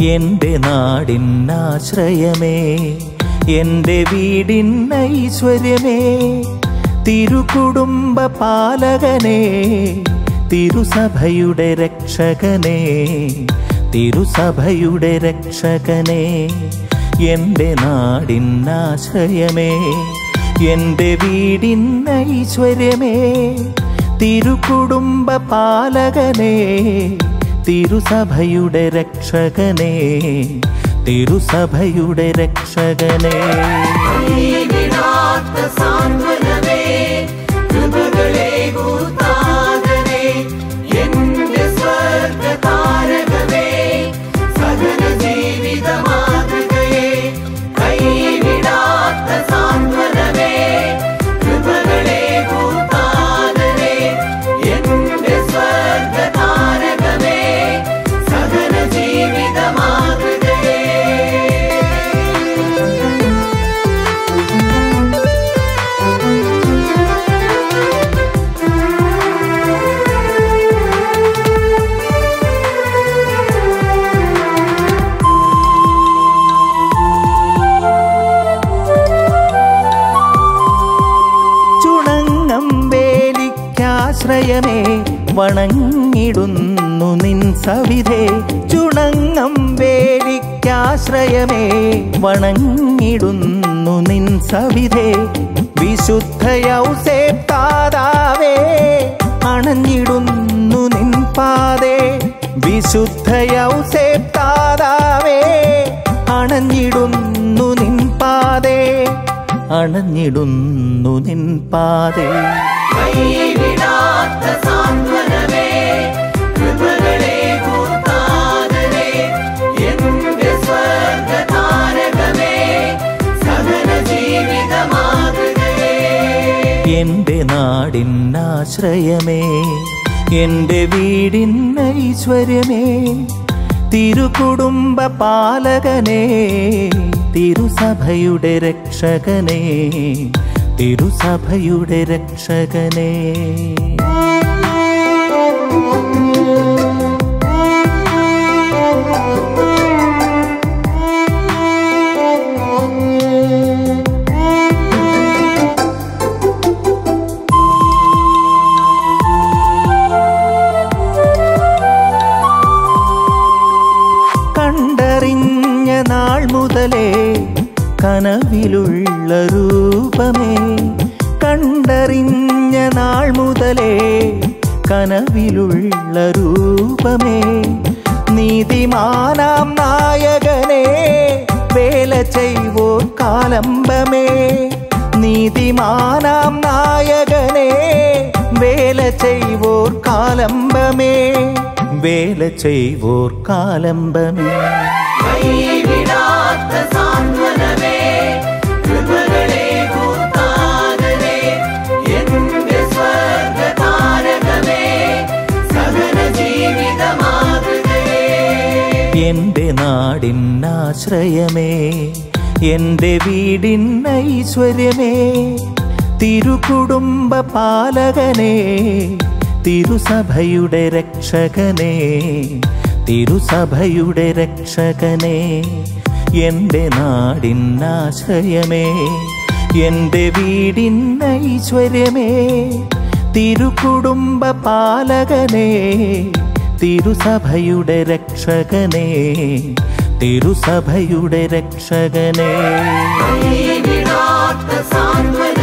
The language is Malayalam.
എൻ്റെ നാടിനാശ്രയമേ എൻ്റെ വീടിൻ ഐശ്വര്യമേ തിരുകുടുംബ പാലകനേ തിരുസഭയുടെ രക്ഷകനേ തിരുസഭയുടെ രക്ഷകനേ എൻ്റെ നാടിനാശ്രയമേ എൻ്റെ വീടിൻ ഐശ്വര്യമേ തിരുകുടുംബ പാലകനേ തിരുസഭയുടെ രക്ഷകനേ തിരുസഭയുടെ രക്ഷകനേ കൈവിടാത്ത സാന്ത്വനമേ കൃപകളെ ഭൂതാതനേ എന്റെ സ്വർഗ താരകമേ സകല ജീവിത മാതൃകയെ കൈവിടാത്ത സാന്ത്വനമേ കൃപകളെ ഭൂതാതനേ എന്റെ സ്വർഗ താരകമേ സകല ജീവിത മാതൃകയെ ചുണങ്ങം വേലിക്കാശ്രയമേ വണങ്ങിടുന്നു നിൻ സവിധേ ചുണങ്ങം വേലിക്കാശ്രയമേ വണങ്ങിടുന്നു നിൻ സവിധേ വിശുദ്ധയൗസേ താതാവേ അണഞ്ഞിടുന്നു നിൻ പാതേ വിശുദ്ധയൗസേ താതാവേ അണഞ്ഞിടുന്നു നിൻ പാതേ അണഞ്ഞിടുന്നു നിൻ പാതേ കൈവിടാത്ത സാന്ത്വനമേ കൃപകളെ ഭൂതാതനേ എന്റെ സ്വർഗ താരകമേ സകല ജീവിത മാതൃകയെ എൻ്റെ നാടിനാശ്രയമേ എൻ്റെ വീടിൻ ഐശ്വര്യമേ തിരുകുടുംബ പാലകനേ തിരുസഭയുടെ രക്ഷകനേ തിരുസഭയുടെ രക്ഷകനേ കണ്ടറിഞ്ഞ നാൾ മുതലേ കനവിലുള്ള രൂപമേ കണ്ടറിഞ്ഞ നാൾ മുതലേ കനവിലുള്ള രൂപമേ നീതിമാനാം നായകനേ വേല ചെയ്വോർ കാലംബമേ നീതിമാനാം നായകനേ വേല ചെയ്വോർ കാലംബമേ വേല ചെയ്വോർ കാലംബമേ കൈവിടാത്ത സാന്ത്വനമേ കൃപകളെ ഭൂതാതനേ എന്റെ സ്വർഗ താരകമേ സകല ജീവിത മാതൃകയെ എൻ്റെ നാടിനാശ്രയമേ എൻ്റെ വീടിൻ ഐശ്വര്യമേ തിരുകുടുംബ പാലകനേ തിരുസഭയുടെ രക്ഷകനേ തിരുസഭയുടെ രക്ഷകനേ എൻ്റെ നാടിനാശ്രയമേ എൻ്റെ വീടിൻ ഐശ്വര്യമേ തിരുകുടുംബ പാലകനേ തിരുസഭയുടെ രക്ഷകനേ തിരുസഭയുടെ രക്ഷകനേ കൈവിടാത്ത സാന്ത്വന